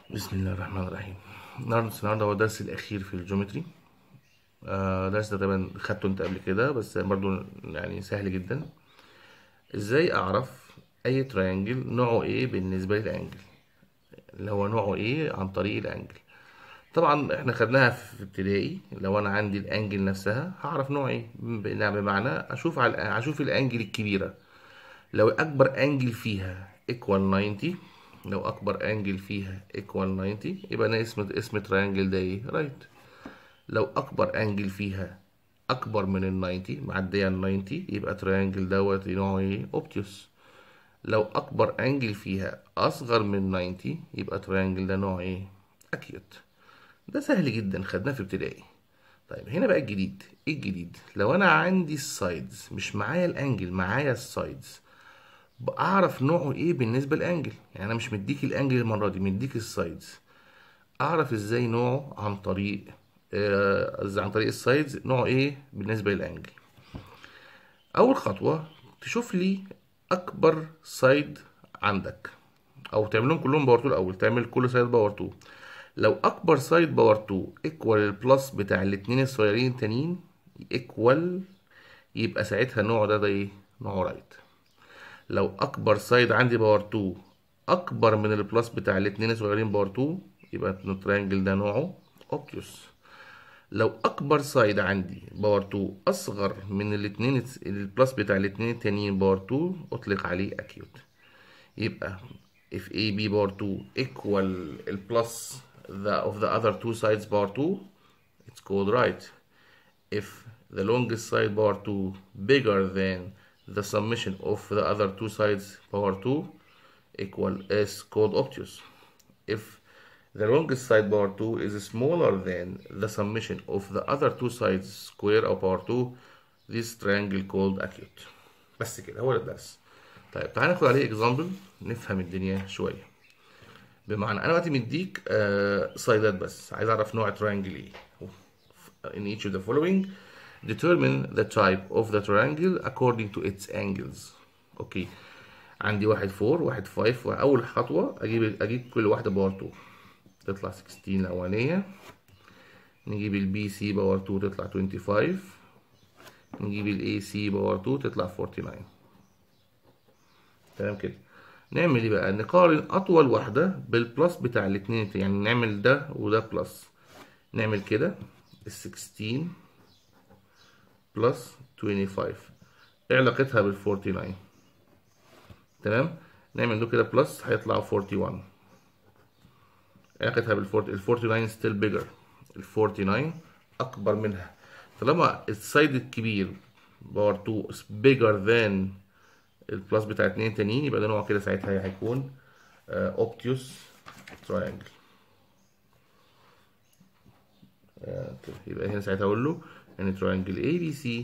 بسم الله الرحمن الرحيم النهارده النهارده هو الدرس الاخير في الجيومتري آه درس ده طبعا خدته انت قبل كده بس برضو يعني سهل جدا ازاي اعرف اي تريانجل نوعه ايه بالنسبه للانجل اللي هو نوعه ايه عن طريق الانجل طبعا احنا خدناها في ابتدائي لو انا عندي الانجل نفسها هعرف نوع ايه بمعنى اشوف على اشوف الانجل الكبيره لو اكبر انجل فيها ايكوال 90 لو اكبر انجل فيها ايكوال 90 يبقى انا اسم اسم تريانجل ده ايه رايت لو اكبر انجل فيها اكبر من ال 90 معديه ال 90 يبقى تريانجل دوت نوعه ايه اوبتيوس لو اكبر انجل فيها اصغر من 90 يبقى تريانجل ده نوعه ايه اكيوت ده سهل جدا خدناه في ابتدائي طيب هنا بقى الجديد ايه الجديد لو انا عندي السايدز مش معايا الانجل معايا السايدز اعرف نوعه ايه بالنسبه للانجل يعني انا مش مديك الانجل المره دي مديك السايدز اعرف ازاي نوعه عن طريق آه عن طريق السايدز نوعه ايه بالنسبه للانجل اول خطوه تشوف لي اكبر سايد عندك او تعملهم كلهم باور 2 الاول تعمل كل سايد باور 2 لو اكبر سايد باور 2 ايكوال البلس بتاع الاتنين الصغيرين التانيين ايكوال يبقى ساعتها نوعه ده ده ايه نوعه رايت لو اكبر سايد عندي باور 2 اكبر من البلس بتاع الاتنين الصغيرين باور 2 يبقى التريانجل ده نوعه اوبتيوس لو اكبر سايد عندي باور 2 اصغر من الاتنين البلس بتاع الاتنين التانيين باور 2 اطلق عليه اكيوت يبقى if AB باور 2 equal البلس the of the other two sides power 2 it's called right if the longest side power 2 bigger than the summation of the other two sides power 2 equal is called obtuse if the longest side power 2 is smaller than the summation of the other two sides square of power 2 this triangle called acute بس كده هو ده الدرس طيب تعالى ناخد عليه اكزامبل نفهم الدنيا شويه بمعنى انا دلوقتي مديك آه سايدات بس عايز اعرف نوع تريانجل ايه in each of the following determine the type of the triangle according to its angles اوكي عندي واحد 4 واحد 5 واول خطوه اجيب اجيب كل واحده باور 2 تطلع 16 الاولانيه نجيب البي سي باور 2 تطلع 25 نجيب الاي سي باور 2 تطلع 49 تمام كده نعمل ايه بقى نقارن اطول واحده بالبلس بتاع الاتنين يعني نعمل ده وده بلس نعمل كده ال 16 بلس 25 ايه علاقتها بال 49 تمام نعمل ده كده بلس هيطلع 41 علاقتها بال 40 ال 49 ستيل بيجر ال 49 اكبر منها طالما السايد الكبير باور 2 بيجر ذان البلس بتاع اتنين تانيين يبقى ده نوع كده ساعتها هيكون اوبتيوس تراينجل يبقى هنا ساعتها اقول له ان تراينجل اي بي سي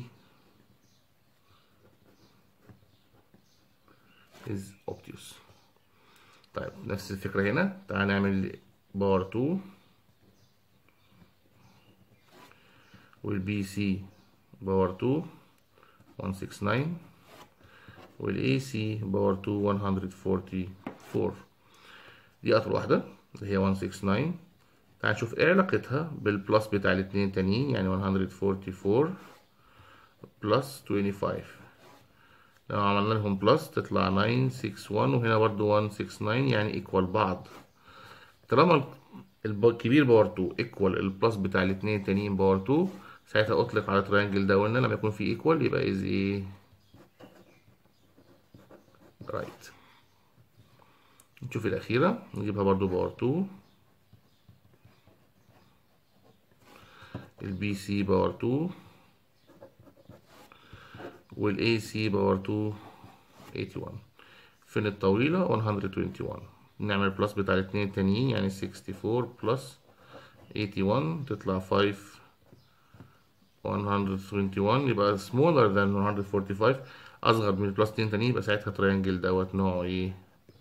is obtuse طيب نفس الفكرة هنا تعال نعمل باور 2 والبي سي باور 2 169 والاي سي باور 2 144 دي اطول واحده اللي هي 169 تعال نشوف ايه علاقتها بالبلس بتاع الاتنين تانيين يعني 144 بلس 25 لو عملنا لهم بلس تطلع 961 وهنا برضو 169 يعني ايكوال بعض طالما الكبير باور 2 ايكوال البلس بتاع الاتنين التانيين باور 2 ساعتها اطلق على التريانجل ده وقلنا لما يكون في ايكوال يبقى از ايه رايت نشوف الأخيرة نجيبها برضو باور 2 البي سي باور 2 والاي سي باور 2 81 فين الطويلة 121 نعمل بلس بتاع الاتنين التانيين يعني 64 بلس 81 تطلع 5 121 يبقى smaller than 145 اصغر من البلس 2 تاني يبقى ساعتها تريانجل دوت نوعه ايه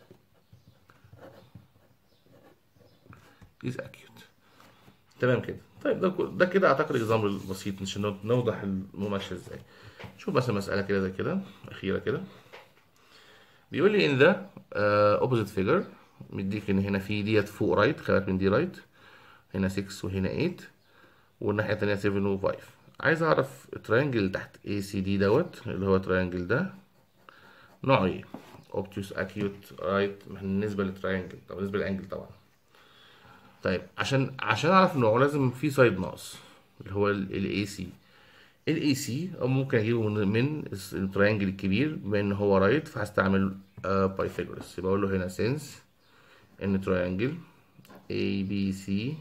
is acute تمام كده طيب ده ده كده اعتقد اكزامبل بسيط عشان نوضح الممشى ازاي شوف مثلا مساله كده زي كده اخيره كده بيقول لي in the uh, opposite figure مديك ان هنا في ديت فوق رايت خليك من دي رايت هنا 6 وهنا 8 والناحية التانية 7 و 5 عايز اعرف التريانجل تحت اي سي دي دوت اللي هو التريانجل ده نوعه ايه اوبتيوس اكيوت رايت بالنسبة للتريانجل طب بالنسبة للانجل طبعا طيب عشان عشان اعرف نوعه لازم في سايد ناقص اللي هو الاي سي الاي سي او ممكن اجيبه من من التريانجل الكبير بما ان هو رايت فهستعمل بايثاغورس يبقى اقول له هنا سينس ان تريانجل اي بي سي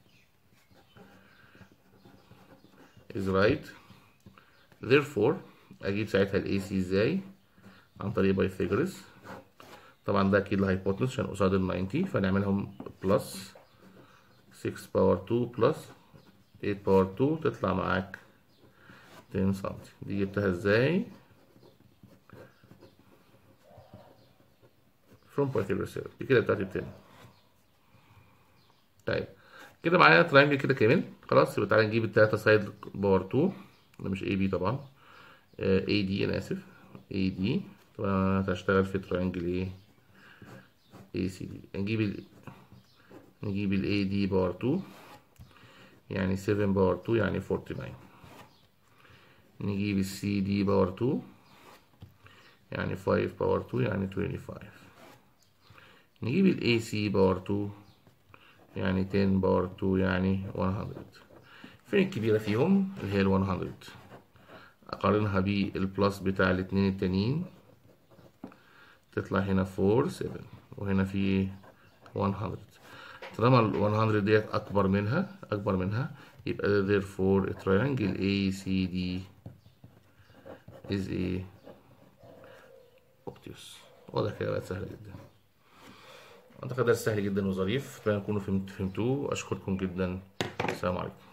is right therefore اجيب ساعتها الاي سي ازاي عن طريق بايثاغورس طبعا ده اكيد الهايبوتنس عشان قصاد ال 90 فنعملهم بلس 6 باور 2 بلس 8 باور 2 تطلع معاك 10 سم دي جبتها ازاي from Pythagoras theorem دي كده بتاعتي بتاني طيب كده معايا ترينجل كده كامل خلاص يبقى تعالى نجيب التلاتة سايد باور 2 ده مش اي بي طبعا اي دي انا اسف اي دي طبعا انا هشتغل في ترينجل ايه اي سي دي نجيب ال نجيب ال دي باور 2 يعني 7 باور 2 يعني 49 نجيب ال سي دي باور 2 يعني 5 باور 2 يعني 25 نجيب ال AC باور 2 يعني 10 باور 2 يعني 100 فين الكبيرة فيهم اللي هي ال 100 أقارنها بالبلس بتاع الاتنين التانيين تطلع هنا 4 7 وهنا في 100 طالما ال 100 ديت أكبر منها أكبر منها يبقى therefore a triangle ACD is a obtuse واضح كده بقت سهلة جدا أعتقد درس سهل جدا وظريف أتمنى تكونوا فهمت فهمتوه أشكركم جدا السلام عليكم